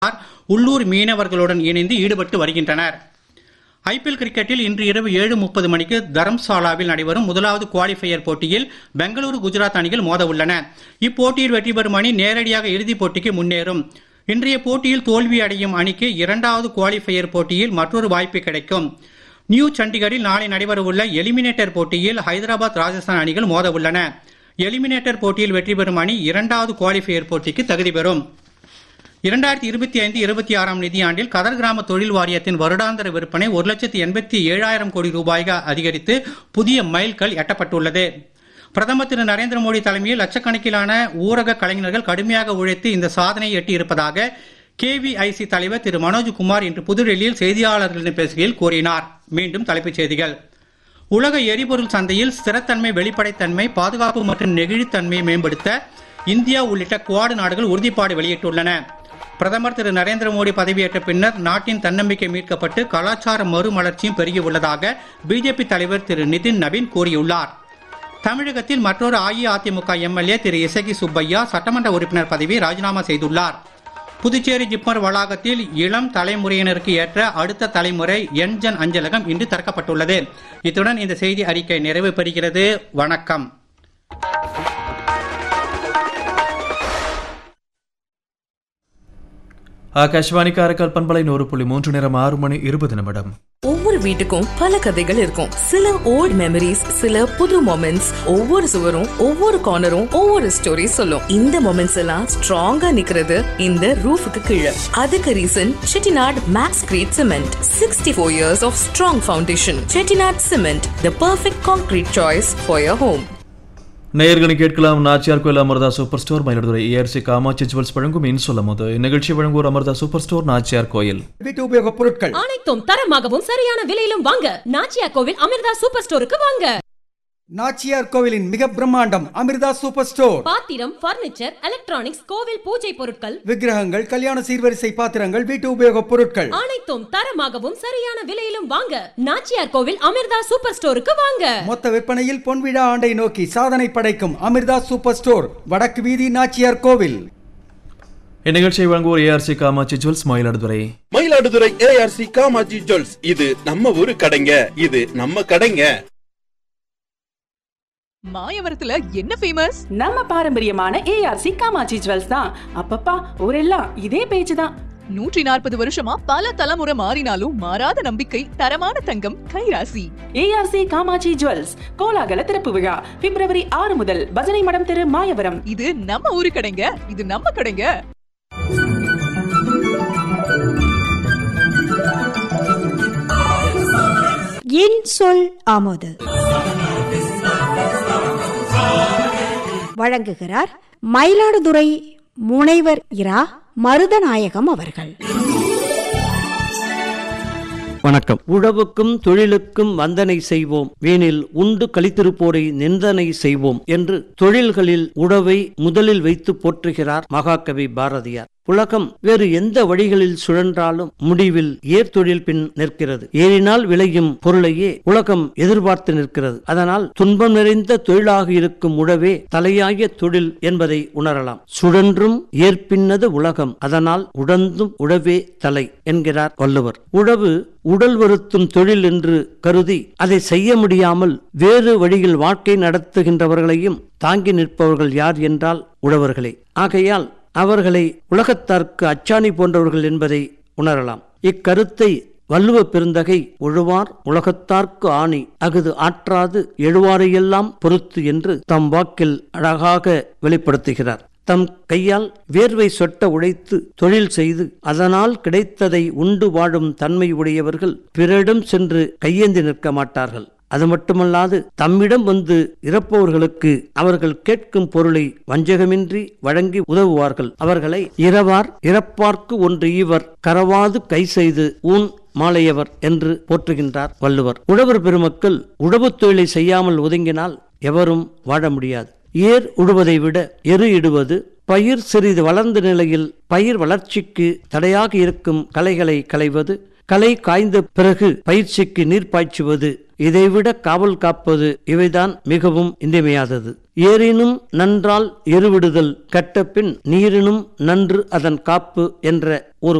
உள்ளூர் மீனவர்களுடன் இணைந்து ஈடுபட்டு வருகின்றனர் ஐபிஎல் கிரிக்கெட்டில் இன்று இரவு ஏழு முப்பது மணிக்கு தரம்சாலாவில் நடைபெறும் முதலாவது குவாலிஃபயர் போட்டியில் பெங்களூரு குஜராத் அணிகள் மோத உள்ளன இப்போட்டியில் வெற்றி பெறும் அணி நேரடியாக இறுதிப் போட்டிக்கு முன்னேறும் இன்றைய போட்டியில் தோல்வி அடையும் அணிக்கு இரண்டாவது குவாலிஃபயர் போட்டியில் மற்றொரு வாய்ப்பு கிடைக்கும் நியூ சண்டிகரில் நாளை நடைபெறவுள்ள எலிமினேட்டர் போட்டியில் ஹைதராபாத் ராஜஸ்தான் அணிகள் மோத உள்ளன எலிமினேட்டர் போட்டியில் வெற்றி பெறும் அணி இரண்டாவது குவாலிஃபயர் போட்டிக்கு தகுதி பெறும் இரண்டாயிரத்தி இருபத்தி ஐந்து இருபத்தி ஆறாம் நிதியாண்டில் கதர் கிராம தொழில் வாரியத்தின் வருடாந்திர விற்பனை ஒரு லட்சத்தி எண்பத்தி ஏழாயிரம் கோடி ரூபாய்க்கு அதிகரித்து புதிய மைல்கல் எட்டப்பட்டுள்ளது பிரதமர் திரு நரேந்திர மோடி தலைமையில் லட்சக்கணக்கிலான ஊரக கலைஞர்கள் கடுமையாக உழைத்து இந்த சாதனையை எட்டியிருப்பதாக கேவிஐசி தலைவர் திரு மனோஜ்குமார் இன்று புதுடெல்லியில் செய்தியாளர்களிடம் பேசுகையில் கூறினார் மீண்டும் தலைப்புச் செய்திகள் உலக எரிபொருள் சந்தையில் ஸ்திரத்தன்மை வெளிப்படைத்தன்மை பாதுகாப்பு மற்றும் நெகிழித்தன்மையை மேம்படுத்த இந்தியா உள்ளிட்ட குவாடு நாடுகள் உறுதிப்பாடு வெளியிட்டுள்ளன பிரதமர் திரு நரேந்திர மோடி பதவியேற்ற பின்னர் நாட்டின் தன்னம்பிக்கை மீட்கப்பட்டு கலாச்சார மறுமலர்ச்சியும் பெருகியுள்ளதாக பிஜேபி தலைவர் திரு நிதின் நவீன் கூறியுள்ளார் தமிழகத்தில் மற்றொரு அஇஅதிமுக எம்எல்ஏ திரு இசகி சுப்பையா சட்டமன்ற உறுப்பினர் பதவியை ராஜினாமா செய்துள்ளார் புதுச்சேரி ஜிப்மர் வளாகத்தில் இளம் தலைமுறையினருக்கு ஏற்ற அடுத்த தலைமுறை என்ஜன் அஞ்சலகம் இன்று திறக்கப்பட்டுள்ளது இத்துடன் இந்த செய்தி அறிக்கை நிறைவு பெறுகிறது வணக்கம் ஆகாஷ்வாணி காரைக்கால் பண்பலை நூறு புள்ளி மூன்று நேரம் ஆறு மணி இருபது நிமிடம் ஒவ்வொரு வீட்டுக்கும் பல கதைகள் இருக்கும் சில ஓல்ட் மெமரிஸ் சில புது மொமெண்ட்ஸ் ஒவ்வொரு சுவரும் ஒவ்வொரு கார்னரும் ஒவ்வொரு ஸ்டோரி சொல்லும் இந்த மொமெண்ட்ஸ் எல்லாம் ஸ்ட்ராங்கா நிக்கிறது இந்த ரூஃபுக்கு கீழே அதுக்கு reason Chettinad max grade cement sixty four years of strong foundation Chettinad cement the perfect concrete choice for your home நேயர்களை கேட்கலாம் Nachiyar Koil Amirtha super store Mayiladuthurai ARC Kamatchi jewels வழங்கும் இன் சொல்லும் போது இந்நிகழ்ச்சி வழங்குவோர் அமர்தா சூப்பர் ஸ்டோர் நாச்சியார் கோயில் வீட்டு உபயோகப் பொருட்கள் அனைத்தும் தரமாகவும் சரியான விலையிலும் வாங்க நாச்சியா கோவில் அமிர்தா சூப்பர் ஸ்டோருக்கு வாங்க நாச்சியார் கோவிலின் மிக பிரம்மாண்டம் அமிர்தா சூப்பர் ஸ்டோர் பாத்திரம் பர்னிச்சர் எலக்ட்ரானிக்ஸ் கோவில் பூஜை பொருட்கள் விக்கிரகங்கள் கல்யாண சீர்வரிசை பாத்திரங்கள் வீட்டு உபயோகப் பொருட்கள் அனைத்தும் தரமாகவும் சரியான விலையிலும் வாங்க நாச்சியார் கோவில் அமிர்தா சூப்பர் ஸ்டோருக்கு வாங்க மொத்த விற்பனையில் பொன்விழா ஆண்டை நோக்கி சாதனை படைக்கும் அமிர்தா சூப்பர் ஸ்டோர் வடக்கு வீதி நாச்சியார் கோவில் இந்நிகழ்ச்சியை வழங்குவோர் ARC Kamatchi jewels Mayiladuthurai Mayiladuthurai ARC Kamatchi jewels இது நம்ம ஊரு கடைங்க இது நம்ம கடைங்க மாயவரத்துல என்ன ஃபேமஸ் நம்ம பாரம்பரியமான ஏஆர்சி காமாட்சி ஜுவல்ஸ் தான் அப்பப்பா ஊரெல்லாம் இதே பேச்சு தான் நூற்றி நாற்பது வருஷமா பல தலைமுறை மாறினாலும் மாறாத நம்பிக்கை தரமான தங்கம் கைராசி ஏஆர்சி காமாட்சி ஜுவல்ஸ் கோலாகல திறப்பு விழா பிப்ரவரி ஆறு முதல் பஜனை மடம் தெரு மாயவரம் இது நம்ம ஊரு கடைங்க இது நம்ம கடைங்க என் சொல் ஆமோது வழங்குகிறார் மயிலாடுதுறை முனைவர் இரா மருதநாயகம் அவர்கள் வணக்கம் உழவுக்கும் தொழிலுக்கும் வந்தனை செய்வோம் வீணில் உண்டு கழித்திருப்போரை நிந்தனை செய்வோம் என்று தொழில்களில் உழவை முதலில் வைத்து போற்றுகிறார் மகாகவி பாரதியார் உலகம் வேறு எந்த வழிகளில் சுழன்றாலும் முடிவில் ஏர்தொழில் பின் நிற்கிறது ஏறினால் விளையும் பொருளையே உலகம் எதிர்பார்த்து நிற்கிறது அதனால் துன்பம் நிறைந்த தொழிலாக இருக்கும் உழவே தலையாய தொழில் என்பதை உணரலாம் சுழன்றும் ஏற்பின்னது உலகம் அதனால் உடந்தும் உழவே தலை என்கிறார் வள்ளுவர் உழவு உடல் வருத்தும் தொழில் என்று கருதி அதை செய்ய முடியாமல் வேறு வழியில் வாழ்க்கை நடத்துகின்றவர்களையும் தாங்கி நிற்பவர்கள் யார் என்றால் உழவர்களே ஆகையால் அவர்களை உலகத்தார்க்கு அச்சாணி போன்றவர்கள் என்பதை உணரலாம் இக்கருத்தை வள்ளுவ பெருந்தகை உழுவார் உலகத்தார்க்கு ஆணி அகுது ஆற்றாது எழுவாரையெல்லாம் பொறுத்து என்று தம் வாக்கில் அழகாக வெளிப்படுத்துகிறார் தம் கையால் வேர்வை சொட்ட உழைத்து தொழில் செய்து அதனால் கிடைத்ததை உண்டு வாழும் தன்மை உடையவர்கள் பிறரிடம் சென்று கையேந்தி நிற்க மாட்டார்கள் அது மட்டுமல்லாது தம்மிடம் வந்து இறப்பவர்களுக்கு அவர்கள் கேட்கும் பொருளை வஞ்சகமின்றி வழங்கி உதவுவார்கள் அவர்களை இரவார் இறப்பார்க்கு ஒன்று ஈவர் கரவாது கை செய்து ஊன் மாலையவர் என்று போற்றுகின்றார் வள்ளுவர் உழவர் பெருமக்கள் உழவுத் தொழிலை செய்யாமல் ஒதுங்கினால் எவரும் வாழ முடியாது ஏர் உழுவதை விட எரு இடுவது பயிர் சிறிது வளர்ந்த நிலையில் பயிர் வளர்ச்சிக்கு தடையாக இருக்கும் களைகளை களைவது களை காய்ந்த பிறகு பயிற்சிக்கு நீர் பாய்ச்சுவது இதைவிட காவல் காப்பது இவைதான் மிகவும் இன்றியமையாதது ஏறினும் நன்றால் எருவிடுதல் கட்டப்பின் நீரினும் நன்று அதன் காப்பு என்ற ஒரு